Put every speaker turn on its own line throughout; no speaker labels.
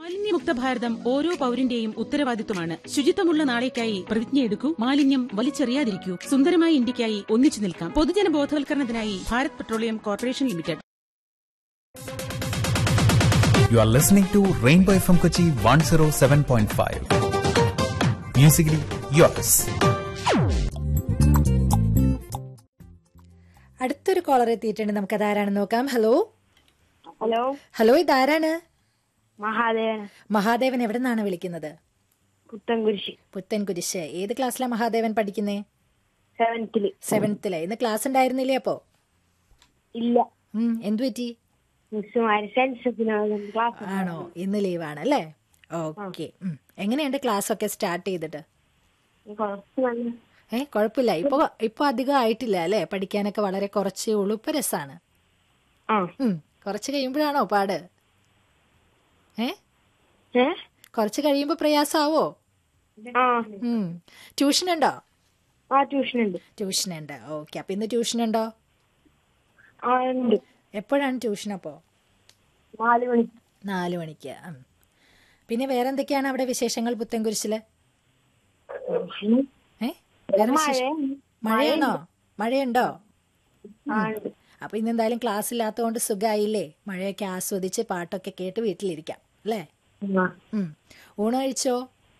മാലിന്യമുക്ത ഭാരതം ഓരോ പൌരന്റെയും ഉത്തരവാദിത്വമാണ് ശുചിത്വമുള്ള നാളേക്കായി പ്രതിജ്ഞയെടുക്കൂ മാലിന്യം വലിച്ചെറിയാതിരിക്കൂ സുന്ദരമായ ഇന്ത്യക്കായി ഒന്നിച്ചു നിൽക്കാം പൊതുജന ബോധവൽക്കരണത്തിനായി Bharat petroleum corporation limited
You are listening to Rainbow FM Kochi 107.5. Musically yours.
അടുത്തൊരു കോളർ എത്തിയിട്ടുണ്ട് നമുക്ക് അതാരാണെന്ന് നോക്കാം ഹലോ
ഹലോ
ഹലോ ഇതാരാണ്
മഹാദേവൻ
മഹാദേവൻ എവിടെ നിന്നാണ് വിളിക്കുന്നത്
പുത്തൻകുരിശി
പുത്തൻകുരിശ് ഏത് ക്ലാസ്സിലാണ് മഹാദേവൻ പഠിക്കുന്നേ
സെവൻത്തില്
സെവൻത്തില് ഇന്ന് ക്ലാസ് ഉണ്ടായിരുന്നില്ലേ അപ്പോ
ഇല്ല
ഉം, എന്തു പറ്റി
മിസ്സുമാര് സെൻസസിന് ക്ലാസ്
ആണോ ഇന്ന് ലീവാണ് അല്ലേ ഓക്കെ എങ്ങനെയുണ്ട് ക്ലാസ് ഒക്കെ സ്റ്റാർട്ട് ചെയ്തിട്ട്
കുറച്ച് നല്ല
ഏ കുഴപ്പമില്ല ഇപ്പൊ ഇപ്പൊ അധികം ആയിട്ടില്ല അല്ലേ പഠിക്കാനൊക്കെ വളരെ കുറച്ചേ ഉള്ളൂ ഇപ്പൊ രസാണ്
ആ
ഉം, കുറച്ച് കഴിയുമ്പോഴാണോ പാട് ഏ
ഏ
കുറച്ച് കഴിയുമ്പോ പ്രയാസാവോ
ആ
ഉം ട്യൂഷൻ ഉണ്ടോ
ആ ട്യൂഷൻ ഉണ്ട്
ട്യൂഷൻ ഉണ്ട് ഓക്കെ അപ്പൊ ഇന്ന് ട്യൂഷൻ ഉണ്ടോ
ആ ഉണ്ട്
എപ്പോഴാണ് ട്യൂഷൻ അപ്പോ
നാല് മണി
നാലു മണിക്ക് ഉം. പിന്നെ വേറെ എന്തൊക്കെയാണ് അവിടെ വിശേഷങ്ങൾ പുത്തൻകുരിശില് ഏ വേറെ വിശേഷം മഴയാണോ മഴയുണ്ടോ
ആ ഉണ്ട്
അപ്പൊ ഇന്ന് എന്തായാലും ക്ലാസ് ഇല്ലാത്തതുകൊണ്ട് സുഖമായില്ലേ മഴയൊക്കെ ആസ്വദിച്ച് പാട്ടൊക്കെ കേട്ട് വീട്ടിലിരിക്കാം അല്ലേ
ആ.
ഉം. ഊണ് കഴിച്ചോ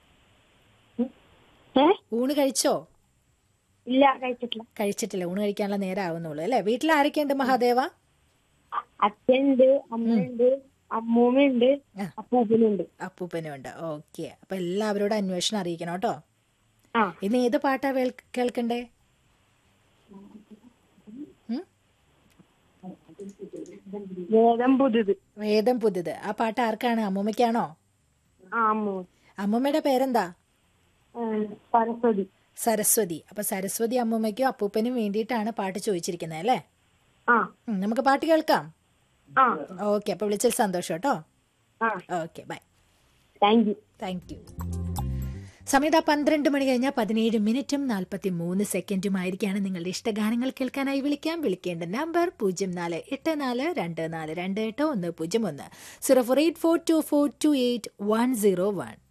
ഏ
ഊണ് കഴിച്ചോ
ഇല്ല കഴിച്ചിട്ടില്ല
കഴിച്ചിട്ടില്ല ഊണ് കഴിക്കാനുള്ള നേരം ആവുന്നുള്ളൂ അല്ലേ വീട്ടിൽ ആരൊക്കെയുണ്ട് മഹാദേവ
അച്ഛനുണ്ട് അമ്മയുണ്ട് അമ്മൂമ്മയുണ്ട്
ആ.
അപ്പൂപ്പനുണ്ട്
അപ്പൂപ്പനും ഉണ്ട് ഓക്കെ അപ്പൊ എല്ലാവരോടും അന്വേഷണം അറിയിക്കണം കേട്ടോ
ആ
ഇന്ന് ഏത് പാട്ടാ വേൾ- കേൾക്കണ്ടേ ഉം?
വേദം പുതുത്
വേദം പുതുത് ആ പാട്ട് ആർക്കാണ് അമ്മൂമ്മയ്ക്കാണോ
ആ അമ്മൂ
അമ്മൂമ്മയുടെ പേരെന്താ
ഏ, സരസ്വതി
സരസ്വതി അപ്പൊ സരസ്വതി അമ്മൂമ്മയ്ക്കും അപ്പൂപ്പനും വേണ്ടിയിട്ടാണ് പാട്ട് ചോദിച്ചിരിക്കുന്നത് അല്ലേ
ആ
ഉം, നമുക്ക് പാട്ട് കേൾക്കാം
ആ
ഓക്കെ അപ്പൊ വിളിച്ചതിൽ സന്തോഷം കേട്ടോ
ആ
okay bye
thank you
thank you സമയത്ത് പന്ത്രണ്ട് മണി കഴിഞ്ഞാൽ പതിനേഴ് മിനിറ്റും നാൽപ്പത്തി മൂന്ന് സെക്കൻഡുമായിരിക്കാണ് നിങ്ങളുടെ ഇഷ്ടഗാനങ്ങൾ കേൾക്കാനായി വിളിക്കാം വിളിക്കേണ്ട നമ്പർ പൂജ്യം നാല് എട്ട് നാല് രണ്ട് നാല് രണ്ട് എട്ട് ഒന്ന് പൂജ്യം ഒന്ന് zero four eight four two four two eight one zero one